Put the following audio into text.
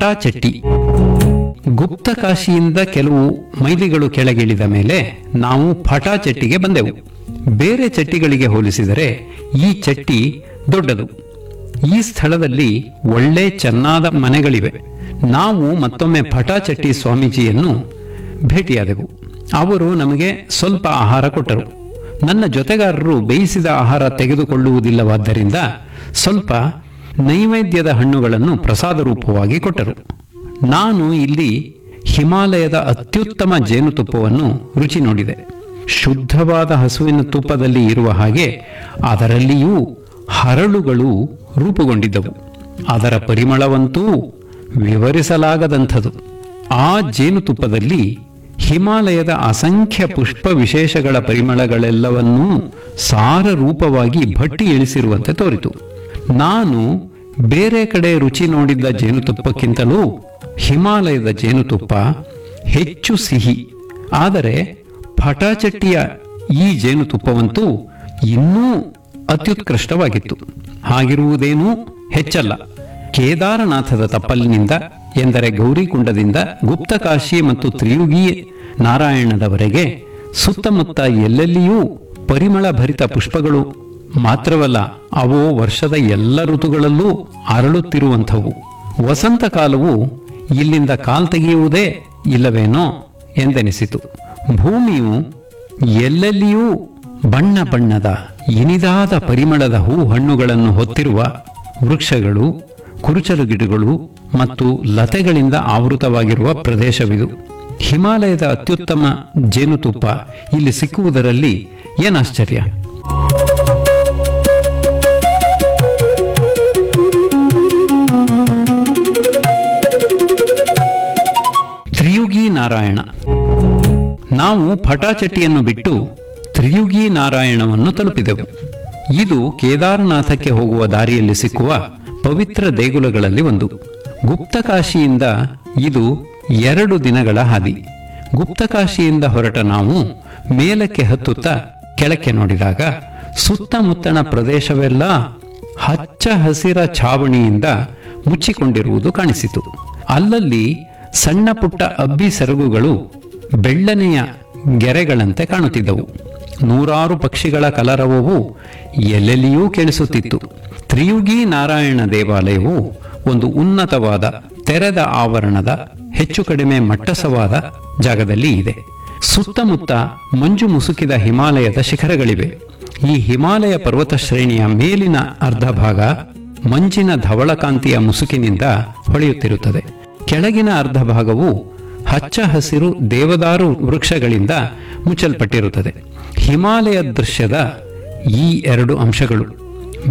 ಪಟಾಚಟ್ಟಿ ಗುಪ್ತ ಕಾಶಿಯಿಂದ ಕೆಲವು ಮೈಲಿಗಳು ಕೆಳಗಿಳಿದ ಮೇಲೆ ನಾವು ಪಟಾಚಟ್ಟಿಗೆ ಬಂದೆವು ಬೇರೆ ಚಟ್ಟಿಗಳಿಗೆ ಹೋಲಿಸಿದರೆ ಈ ಚಟ್ಟಿ ದೊಡ್ಡದು ಈ ಸ್ಥಳದಲ್ಲಿ ಒಳ್ಳೆ ಚೆನ್ನಾದ ಮನೆಗಳಿವೆ ನಾವು ಮತ್ತೊಮ್ಮೆ ಪಟಾಚಟ್ಟಿ ಸ್ವಾಮೀಜಿಯನ್ನು ಭೇಟಿಯಾದೆವು ಅವರು ನಮಗೆ ಸ್ವಲ್ಪ ಆಹಾರ ಕೊಟ್ಟರು ನನ್ನ ಜೊತೆಗಾರರು ಬೇಯಿಸಿದ ಆಹಾರ ತೆಗೆದುಕೊಳ್ಳುವುದಿಲ್ಲವಾದ್ದರಿಂದ ಸ್ವಲ್ಪ ನೈವೇದ್ಯದ ಹಣ್ಣುಗಳನ್ನು ಪ್ರಸಾದ ರೂಪವಾಗಿ ಕೊಟ್ಟರು ನಾನು ಇಲ್ಲಿ ಹಿಮಾಲಯದ ಅತ್ಯುತ್ತಮ ಜೇನುತುಪ್ಪವನ್ನು ರುಚಿ ನೋಡಿದೆ ಶುದ್ಧವಾದ ಹಸುವಿನ ತುಪ್ಪದಲ್ಲಿ ಇರುವ ಹಾಗೆ ಅದರಲ್ಲಿಯೂ ಹರಳುಗಳು ರೂಪುಗೊಂಡಿದ್ದವು ಅದರ ಪರಿಮಳವಂತೂ ವಿವರಿಸಲಾಗದಂಥದು ಆ ಜೇನುತುಪ್ಪದಲ್ಲಿ ಹಿಮಾಲಯದ ಅಸಂಖ್ಯ ಪುಷ್ಪ ವಿಶೇಷಗಳ ಪರಿಮಳಗಳೆಲ್ಲವನ್ನೂ ಸಾರ ರೂಪವಾಗಿ ಭಟ್ಟಿ ಇಳಿಸಿರುವಂತೆ ತೋರಿತು ನಾನು ಬೇರೆ ಕಡೆ ರುಚಿ ನೋಡಿದ್ದ ಜೇನುತುಪ್ಪಕ್ಕಿಂತಲೂ ಹಿಮಾಲಯದ ಜೇನುತುಪ್ಪ ಹೆಚ್ಚು ಸಿಹಿ ಆದರೆ ಪಟಾಚಟ್ಟಿಯ ಈ ಜೇನುತುಪ್ಪವಂತೂ ಇನ್ನೂ ಅತ್ಯುತ್ಕೃಷ್ಟವಾಗಿತ್ತು ಹಾಗಿರುವುದೇನೂ ಹೆಚ್ಚಲ್ಲ ಕೇದಾರನಾಥದ ತಪ್ಪಲಿನಿಂದ ಎಂದರೆ ಗೌರಿಕುಂಡದಿಂದ ಗುಪ್ತಕಾಶಿ ಮತ್ತು ತ್ರಿಯುಗಿ ನಾರಾಯಣದವರೆಗೆ ಸುತ್ತಮುತ್ತ ಎಲ್ಲೆಲ್ಲಿಯೂ ಪರಿಮಳ ಭರಿತ ಪುಷ್ಪಗಳು ಮಾತ್ರವಲ್ಲ ಅವು ವರ್ಷದ ಎಲ್ಲ ಋತುಗಳಲ್ಲೂ ಅರಳುತ್ತಿರುವಂಥವು ವಸಂತ ಕಾಲವು ಇಲ್ಲಿಂದ ಕಾಲ್ ತೆಗೆಯುವುದೇ ಇಲ್ಲವೇನೋ ಎಂದೆನಿಸಿತು ಭೂಮಿಯು ಎಲ್ಲೆಲ್ಲಿಯೂ ಬಣ್ಣ ಬಣ್ಣದ ಇನಿದಾದ ಪರಿಮಳದ ಹೂ ಹಣ್ಣುಗಳನ್ನು ಹೊತ್ತಿರುವ ವೃಕ್ಷಗಳು ಕುರುಚಲು ಗಿಡಗಳು ಮತ್ತು ಲತೆಗಳಿಂದ ಆವೃತವಾಗಿರುವ ಪ್ರದೇಶವಿದು ಹಿಮಾಲಯದ ಅತ್ಯುತ್ತಮ ಜೇನುತುಪ್ಪ ಇಲ್ಲಿ ಸಿಕ್ಕುವುದರಲ್ಲಿ ಏನಾಶ್ಚರ್ಯ ತ್ರಿಯುಗಿ ನಾರಾಯಣ ನಾವು ಪಟಾಚಟಿಯನ್ನು ಬಿಟ್ಟು ತ್ರಿಯುಗಿ ನಾರಾಯಣವನ್ನು ತಲುಪಿದೆವು ಇದು ಕೇದಾರನಾಥಕ್ಕೆ ಹೋಗುವ ದಾರಿಯಲ್ಲಿ ಸಿಕ್ಕುವ ಪವಿತ್ರ ದೇಗುಲಗಳಲ್ಲಿ ಒಂದು ಗುಪ್ತಕಾಶಿಯಿಂದ ಇದು ಎರಡು ದಿನಗಳ ಹಾದಿ ಗುಪ್ತಕಾಶಿಯಿಂದ ಹೊರಟ ನಾವು ಮೇಲಕ್ಕೆ ಹತ್ತುತ್ತಾ ಕೆಳಕ್ಕೆ ನೋಡಿದಾಗ ಸುತ್ತಮುತ್ತಣ ಪ್ರದೇಶವೆಲ್ಲ ಹಚ್ಚ ಹಸಿರ ಛಾವಣಿಯಿಂದ ಮುಚ್ಚಿಕೊಂಡಿರುವುದು ಕಾಣಿಸಿತು ಅಲ್ಲಲ್ಲಿ ಸಣ್ಣ ಪುಟ್ಟ ಅಬ್ಬಿ ಸೆರಗುಗಳು ಬೆಳ್ಳನೆಯ ಗೆರೆಗಳಂತೆ ಕಾಣುತ್ತಿದ್ದವು ನೂರಾರು ಪಕ್ಷಿಗಳ ಕಲರವವು ಎಲ್ಲೆಲ್ಲಿಯೂ ಕೇಳಿಸುತ್ತಿತ್ತು ತ್ರಿಯುಗಿ ನಾರಾಯಣ ದೇವಾಲಯವು ಒಂದು ಉನ್ನತವಾದ ತೆರೆದ ಆವರಣದ ಹೆಚ್ಚು ಕಡಿಮೆ ಮಟ್ಟಸವಾದ ಜಾಗದಲ್ಲಿ ಇದೆ ಸುತ್ತಮುತ್ತ ಮಂಜು ಮುಸುಕಿದ ಹಿಮಾಲಯದ ಶಿಖರಗಳಿವೆ ಈ ಹಿಮಾಲಯ ಪರ್ವತ ಶ್ರೇಣಿಯ ಮೇಲಿನ ಅರ್ಧ ಭಾಗ ಮಂಜಿನ ಧವಳಕಾಂತಿಯ ಮುಸುಕಿನಿಂದ ಹೊಳೆಯುತ್ತಿರುತ್ತದೆ ಕೆಳಗಿನ ಅರ್ಧ ಭಾಗವು ಹಚ್ಚ ಹಸಿರು ದೇವದಾರು ವೃಕ್ಷಗಳಿಂದ ಮುಚ್ಚಲ್ಪಟ್ಟಿರುತ್ತದೆ ಹಿಮಾಲಯ ದೃಶ್ಯದ ಈ ಎರಡು ಅಂಶಗಳು